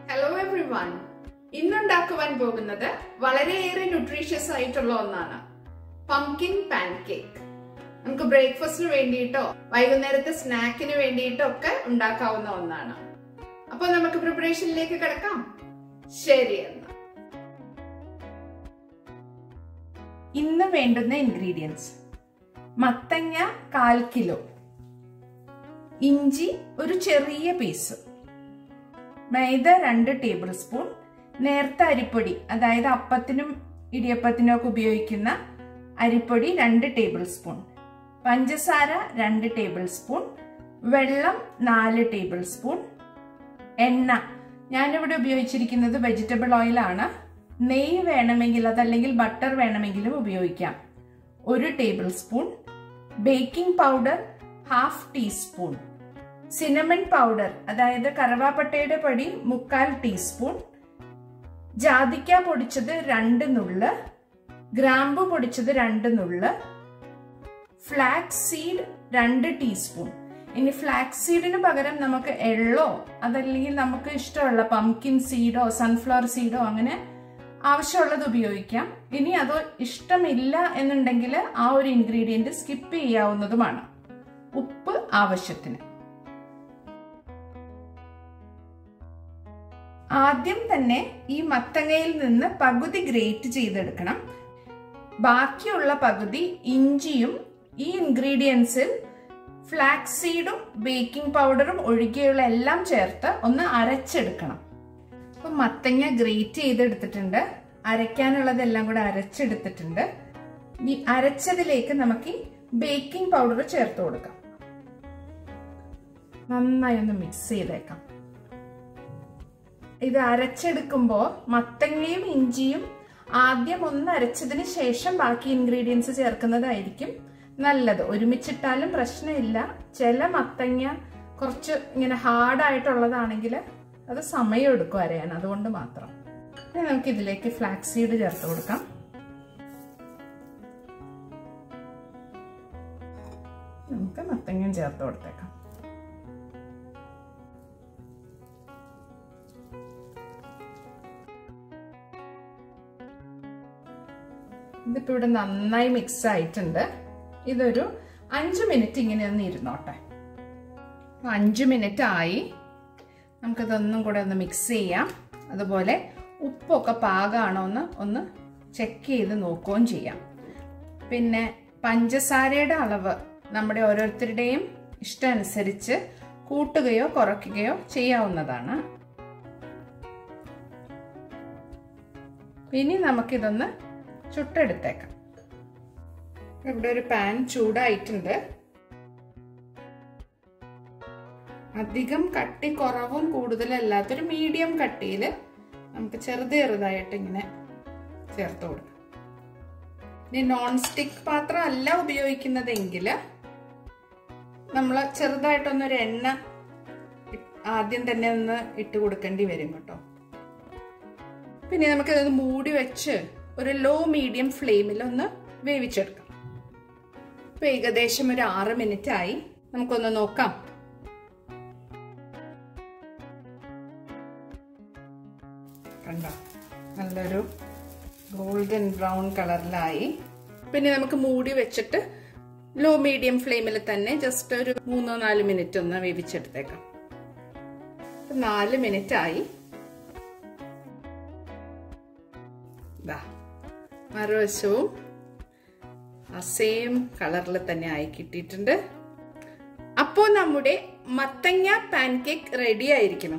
hello every one ഇന്നുണ്ടാക്കുവാൻ പോകുന്നത് വളരെയേറെ nutritious ആയിട്ടുള്ള ഒന്നാണ് പംകിൻ പാൻകേക്ക് നമുക്ക് ബ്രേക്ക്ഫാസ്റ്റിന് വേണ്ടിയിട്ടോ വൈകുന്നേരത്തെ സ്നാക്കിന് വേണ്ടിയിട്ടോ ഒക്കെ ഉണ്ടാക്കാവുന്ന ഒന്നാണ് അപ്പൊ നമുക്ക് പ്രിപ്പറേഷനിലേക്ക് കിടക്കാം ശരി എന്നാ ഇന്ന് വേണ്ടുന്ന ഇൻഗ്രീഡിയൻസ് മത്തങ്ങ കാൽ കിലോ ഇഞ്ചി ഒരു ചെറിയ പീസ് മൈദ രണ്ട് ടേബിൾ സ്പൂൺ നേർത്ത അരിപ്പൊടി അതായത് അപ്പത്തിനും ഇടിയപ്പത്തിനും ഒക്കെ ഉപയോഗിക്കുന്ന അരിപ്പൊടി രണ്ട് ടേബിൾ സ്പൂൺ പഞ്ചസാര രണ്ട് ടേബിൾ സ്പൂൺ വെള്ളം നാല് ടേബിൾ സ്പൂൺ എണ്ണ ഞാനിവിടെ ഉപയോഗിച്ചിരിക്കുന്നത് വെജിറ്റബിൾ ഓയിൽ ആണ് നെയ്യ് വേണമെങ്കിൽ അതല്ലെങ്കിൽ ബട്ടർ വേണമെങ്കിലും ഉപയോഗിക്കാം ഒരു table spoon baking powder half teaspoon cinnamon powder അതായത് കറവാപ്പട്ടയുടെ പൊടി മുക്കാൽ ടീസ്പൂൺ ജാതിക്ക പൊടിച്ചത് രണ്ട് നുള്ള് ഗ്രാമ്പു പൊടിച്ചത് രണ്ട് നുള്ള് ഫ്ലാക്സ് സീഡ് രണ്ട് ടീസ്പൂൺ ഇനി ഫ്ലാക്സ് സീഡിന് പകരം നമുക്ക് എള്ളോ അതല്ലെങ്കിൽ നമുക്ക് ഇഷ്ടമുള്ള പംകിൻ സീഡോ സൺഫ്ലവർ സീഡോ അങ്ങനെ ആവശ്യമുള്ളത് ഉപയോഗിക്കാം ഇനി അത് ഇഷ്ടമില്ല എന്നുണ്ടെങ്കിൽ ആ ഒരു ഇൻഗ്രീഡിയന്റ് സ്കിപ്പ് ചെയ്യാവുന്നതുമാണ് ഉപ്പ് ആവശ്യത്തിന് ആദ്യം തന്നെ ഈ മത്തങ്ങയിൽ നിന്ന് പകുതി ഗ്രേറ്റ് ചെയ്തെടുക്കണം ബാക്കിയുള്ള പകുതി ഇഞ്ചിയും ഈ ഇൻഗ്രീഡിയൻസിൽ ഫ്ലാക്സ് സീഡും ബേക്കിംഗ് പൗഡറും ഒഴികെയുള്ള എല്ലാം ചേർത്ത് ഒന്ന് അരച്ചെടുക്കണം അപ്പൊ മത്തങ്ങ ഗ്രേറ്റ് ചെയ്തെടുത്തിട്ടുണ്ട് അരയ്ക്കാനുള്ളതെല്ലാം കൂടെ അരച്ചെടുത്തിട്ടുണ്ട് ഈ അരച്ചതിലേക്ക് നമുക്ക് ഈ ബേക്കിംഗ് പൗഡർ ചേർത്ത് കൊടുക്കാം നന്നായി ഒന്ന് മിക്സ് ചെയ്തേക്കാം ഇത് അരച്ചെടുക്കുമ്പോൾ മത്തങ്ങയും ഇഞ്ചിയും ആദ്യം ഒന്ന് അരച്ചതിന് ശേഷം ബാക്കി ഇൻഗ്രീഡിയൻസ് ചേർക്കുന്നതായിരിക്കും നല്ലത് ഒരുമിച്ചിട്ടാലും പ്രശ്നമില്ല ചില മത്തങ്ങ കുറച്ച് ഇങ്ങനെ ഹാർഡായിട്ടുള്ളതാണെങ്കിൽ അത് സമയം എടുക്കും അരയാൻ അതുകൊണ്ട് മാത്രം ഇനി നമുക്ക് ഇതിലേക്ക് ഫ്ലാക്സ് സീഡ് ചേർത്ത് കൊടുക്കാം നമുക്ക് മത്തങ്ങയും ചേർത്ത് കൊടുത്തേക്കാം ഇതിപ്പോ ഇവിടെ നന്നായി മിക്സ് ആയിട്ടുണ്ട് ഇതൊരു അഞ്ച് മിനിറ്റ് ഇങ്ങനെ ഒന്ന് ഇരുന്നോട്ടെ അഞ്ച് മിനിറ്റ് ആയി നമുക്കിതൊന്നും കൂടെ ഒന്ന് മിക്സ് ചെയ്യാം അതുപോലെ ഉപ്പൊക്കെ പാകമാണോ എന്ന് ഒന്ന് ചെക്ക് ചെയ്ത് നോക്കുകയും ചെയ്യാം പിന്നെ പഞ്ചസാരയുടെ അളവ് നമ്മുടെ ഓരോരുത്തരുടെയും ഇഷ്ടമനുസരിച്ച് കൂട്ടുകയോ കുറയ്ക്കുകയോ ചെയ്യാവുന്നതാണ് ഇനി നമുക്കിതൊന്ന് ചുട്ടെടുത്തേക്കാം ഇവിടെ ഒരു പാൻ ചൂടായിട്ടുണ്ട് അധികം കട്ടി കുറവും കൂടുതലല്ലാത്തൊരു മീഡിയം കട്ടിയിൽ നമുക്ക് ചെറുത് ചെറുതായിട്ട് ഇങ്ങനെ ചേർത്ത് കൊടുക്കാം ഇനി നോൺ സ്റ്റിക്ക് പാത്രം അല്ല ഉപയോഗിക്കുന്നതെങ്കിൽ നമ്മൾ ചെറുതായിട്ടൊന്നൊരു എണ്ണ ആദ്യം തന്നെ ഒന്ന് ഇട്ട് കൊടുക്കേണ്ടി വരും കേട്ടോ പിന്നെ നമുക്കിത് മൂടി വെച്ച് ഒരു ലോ മീഡിയം ഫ്ലെയിമിൽ ഒന്ന് വേവിച്ചെടുക്കാം ഇപ്പൊ ഏകദേശം ഒരു ആറ് മിനിറ്റ് ആയി നമുക്കൊന്ന് നോക്കാം കണ്ട നല്ലൊരു ഗോൾഡൻ ബ്രൗൺ കളറിലായി പിന്നെ നമുക്ക് മൂടി വെച്ചിട്ട് ലോ മീഡിയം ഫ്ലെയിമിൽ തന്നെ ജസ്റ്റ് ഒരു മൂന്നോ നാല് മിനിറ്റ് ഒന്ന് വേവിച്ചെടുത്തേക്കാം നാല് മിനിറ്റ് ആയി ഇതാ മറുവശവും ആ സെയിം കളറിൽ തന്നെ ആയി കിട്ടിയിട്ടുണ്ട് അപ്പോൾ നമ്മുടെ മത്തങ്ങ പാൻകേക്ക് റെഡി ആയിരിക്കണം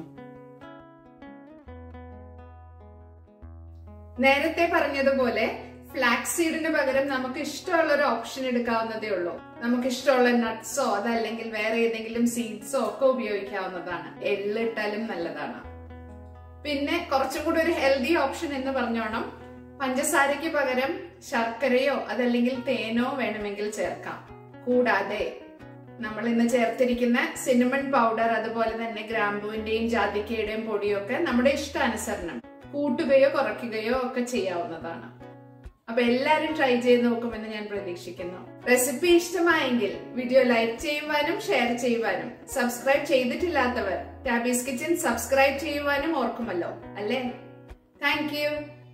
നേരത്തെ പറഞ്ഞതുപോലെ ഫ്ലാക്സ് സീഡിന് പകരം നമുക്ക് ഇഷ്ടമുള്ള ഒരു ഓപ്ഷൻ എടുക്കാവുന്നതേ ഉള്ളൂ നമുക്ക് ഇഷ്ടമുള്ള നട്ട്സോ അതല്ലെങ്കിൽ വേറെ ഏതെങ്കിലും സീഡ്സോ ഒക്കെ ഉപയോഗിക്കാവുന്നതാണ് എള്ളിട്ടാലും നല്ലതാണ് പിന്നെ കുറച്ചും കൂടി ഒരു ഹെൽത്തി ഓപ്ഷൻ എന്ന് പറഞ്ഞോണം പഞ്ചസാരയ്ക്ക് പകരം ശർക്കരയോ അതല്ലെങ്കിൽ തേനോ വേണമെങ്കിൽ ചേർക്കാം കൂടാതെ നമ്മൾ ഇന്ന് ചേർത്തിരിക്കുന്ന സിനിമൺ പൗഡർ അതുപോലെ തന്നെ ഗ്രാമ്പുവിന്റെയും ജാതിക്കയുടെയും പൊടിയൊക്കെ നമ്മുടെ ഇഷ്ടാനുസരണം കൂട്ടുകയോ കുറയ്ക്കുകയോ ഒക്കെ ചെയ്യാവുന്നതാണ് അപ്പൊ എല്ലാരും ട്രൈ ചെയ്ത് നോക്കുമെന്ന് ഞാൻ പ്രതീക്ഷിക്കുന്നു റെസിപ്പി ഇഷ്ടമായെങ്കിൽ വീഡിയോ ലൈക്ക് ചെയ്യുവാനും ഷെയർ ചെയ്യുവാനും സബ്സ്ക്രൈബ് ചെയ്തിട്ടില്ലാത്തവർ ടാബീസ് കിച്ചൻ സബ്സ്ക്രൈബ് ചെയ്യുവാനും ഓർക്കുമല്ലോ അല്ലേ താങ്ക് യു